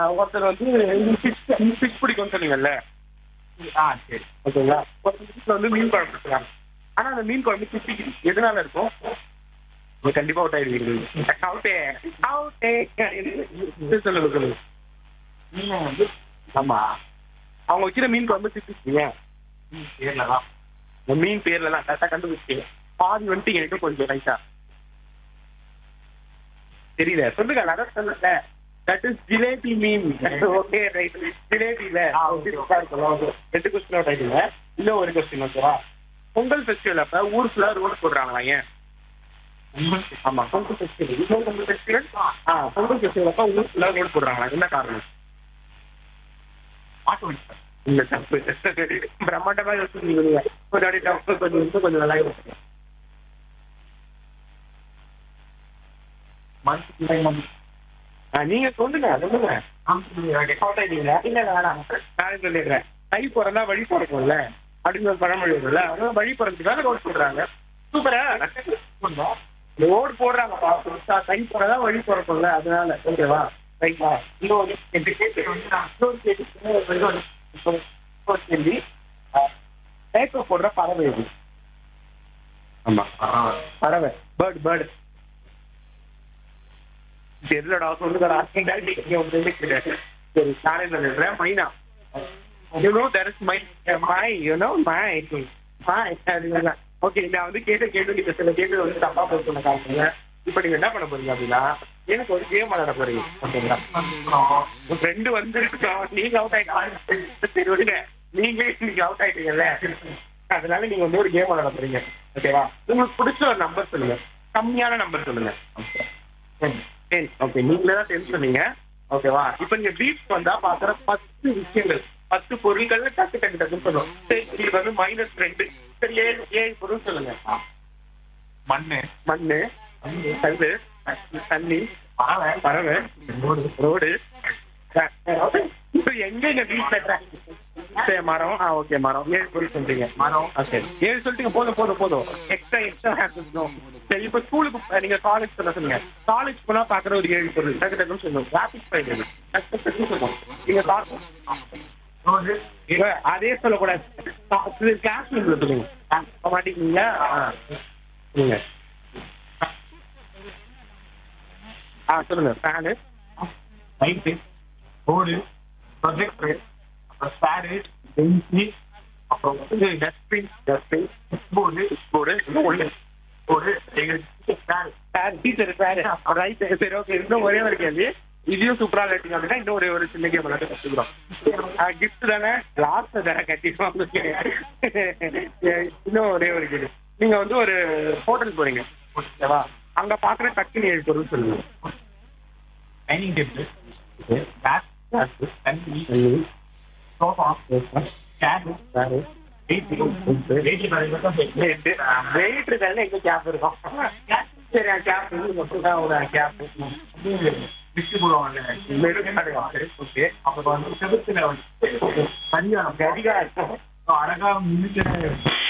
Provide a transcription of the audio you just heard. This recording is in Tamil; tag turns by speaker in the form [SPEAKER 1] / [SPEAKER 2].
[SPEAKER 1] ஒருத்தர் வந்து ஃபிஷ் ஃபிஷ் பிடிக்கும்னு சொன்னீங்கல்ல
[SPEAKER 2] ஆ சரி
[SPEAKER 1] ஓகேங்களா ஒருத்தர் வீட்டில் வந்து மீன் குழம்பு வச்சுருக்காங்க ஆனா அந்த மீன் குழம்பு கிட்டி எதனால இருக்கும் நீங்க கண்டிப்பா அவுட் ஆயிடுவீங்க அவுட்டே அவுட்டே சொல்லுங்க சொல்லுங்க
[SPEAKER 2] மீன் வந்து
[SPEAKER 1] ஆமா அவங்க வைக்கிற மீன் குழம்பு திட்டிருக்கீங்க
[SPEAKER 2] பேர்ல தான்
[SPEAKER 1] இந்த மீன் பேர்ல எல்லாம் கரெக்டா கண்டுபிடிச்சீங்க பாதி வந்துட்டு எனக்கு கொஞ்சம் ரைட்டா தெரியல சொல்லுங்க அதான் சொல்லுங்க தட் இஸ் ஜிலேபி மீன் ஓகே ரைட் ஜிலேபில ரெண்டு கொஸ்டின் அவுட் ஆயிடுங்க இன்னும் ஒரு கொஸ்டின் ஓகேவா பொங்கல் ஃபெஸ்டிவல் அப்ப ஊர் ஃபுல்லா ரோடு போடுறாங்களா ஏன் ஆமா பொங்கல் ஃபெஸ்டிவல் இன்னும் பொங்கல் ஃபெஸ்டிவல் ஆ பொங்கல் ஃபெஸ்டிவல் அப்ப ஊர் ஃபுல்லா ரோடு போடுறாங்களா என்ன காரணம்
[SPEAKER 2] மாட்டு வண்டி சார்
[SPEAKER 1] இல்ல தப்பு பிரம்மாண்டமா யோசிக்கிறீங்க நீங்க கொஞ்சம் அப்படியே தப்பு கொஞ்சம் இன்னும் கொஞ்சம் நல்லா யோசிங்க
[SPEAKER 2] மந்த்லி
[SPEAKER 1] ஆ, நீங்க சொல்லுங்க சொல்லுங்க அவுட் ஆயிட்டீங்களா இல்ல வேணாம் நானே சொல்லிடுறேன் கை பிறந்தா வழி பிறக்கும்ல அப்படின்னு ஒரு பழமொழி வரும்ல அதனால வழி பிறந்துக்காக ரோடு போடுறாங்க சூப்பரா ரோடு போடுறாங்கப்பா புதுசா கை பிறந்தா வழி பிறக்கும்ல அதனால ஓகேவா ரைட்டா இன்னொரு கேள்வி வந்து நான் இன்னொரு கேள்வி இன்னொரு இன்னொரு கேள்வி பேப்ப போடுற பறவை இது ஆமா பறவை பேர்ட் பேர்டு தெரியலடா சொல்லுங்கடா சரி நானே சொல்லிடுறேன் myna you know there is my my you know my my okay நான் வந்து கேட்ட கேள்வி நீங்க சில கேள்வி வந்து தப்பா போட்டு சொன்ன காரணங்க இப்போ நீங்க என்ன பண்ண போறீங்க அப்படின்னா எனக்கு ஒரு கேம் விளையாட போறீங்க ஓகேங்களா உங்க ஃப்ரெண்டு வந்து நீங்க அவுட் ஆயிட்டீங்க சரி விடுங்க நீங்களே நீங்க அவுட் ஆயிட்டீங்கல்ல அதனால நீங்க வந்து ஒரு கேம் விளையாட போறீங்க ஓகேவா உங்களுக்கு பிடிச்ச ஒரு நம்பர் சொல்லுங்க கம்மியான நம்பர் சொல்லுங்க டென் ஓகே நீங்களே தான் டென் சொன்னீங்க ஓகேவா இப்போ நீங்க பீச் வந்தா பாக்குற பத்து விஷயங்கள் பத்து பொருட்கள் டக்கு டக்கு டக்குன்னு சொல்லுவோம் சரி உங்களுக்கு வந்து மைனஸ் ரெண்டு சரி ஏழு ஏழு பொருள் சொல்லுங்க
[SPEAKER 2] மண்ணு
[SPEAKER 1] மண்ணு கல்லு தண்ணி
[SPEAKER 2] பறவை
[SPEAKER 1] பறவை
[SPEAKER 2] ரோடு
[SPEAKER 1] ரோடு இப்போ எங்க எங்க வீட்டுல சரி மரம் ஆ ஓகே மரம் ஏழு பொருள் சொல்றீங்க
[SPEAKER 2] மரம்
[SPEAKER 1] ஓகே ஏழு சொல்லிட்டீங்க போதும் போதும் போதும் எக்ஸ்ட்ரா எக்ஸ்ட்ரா சரி இப்போ ஸ்கூலுக்கு அஹ், நீங்க காலேஜ் சொல்ல சொல்லுங்க காலேஜ் போனா பாக்குற ஒரு ஏழு பொருள் டக்கு டக்குன்னு சொல்லுங்க ராபிட் ஃபைவ் டக்கு டக்குன்னு சொல்லுவோம் நீங்க
[SPEAKER 2] ரோடு
[SPEAKER 1] இவ அதே சொல்லக்கூடாது கிளாஸ் ரூம்ல சொல்லுங்க சொல்ல மாட்டேங்கிறீங்களா ஆ சொல்லுங்க ஆ சொல்லுங்க ஃபேனு
[SPEAKER 2] லைட்டு போர்டு ப்ரொஜெக்டர் அப்புறம் ஸ்பேரு பெஞ்சு அப்புறம் வந்து
[SPEAKER 1] டஸ்ட்பின் டஸ்ட்பின்
[SPEAKER 2] போர்டு
[SPEAKER 1] போர்டு இன்னும் ஒண்ணு
[SPEAKER 2] போர்டு எங்களுக்கு spare
[SPEAKER 1] sir teacher sir right சரி ஓகே இன்னும் ஒரே ஒரு கேள்வி இதையும் சூப்பரா லேட்டிங் அப்படின்னா இன்னும் ஒரே ஒரு சின்ன கேம் விளையாட்டு கத்துக்கிறோம் கிஃப்ட் தானே லாஸ்ட் தானே கட்டிடுவோம் இன்னும் ஒரே ஒரு கேள்வி நீங்க வந்து ஒரு ஹோட்டல் போறீங்க ஓகேவா அங்க பாக்குற டக்குனு ஏழு பொருள் சொல்லுங்க
[SPEAKER 2] டைனிங் டேபிள் கேஸ் தண்ணி sofa chair wait wait
[SPEAKER 1] wait இருக்காது எங்க கேப் இருக்கும் சரி கேப் கேப்
[SPEAKER 2] டிஸ்ட் போடுவாங்க ஓகே அப்புறம் வந்து செவத்துல வந்து பரிகாரம்
[SPEAKER 1] கடிகாரம்
[SPEAKER 2] அழகா மின்னுக்கு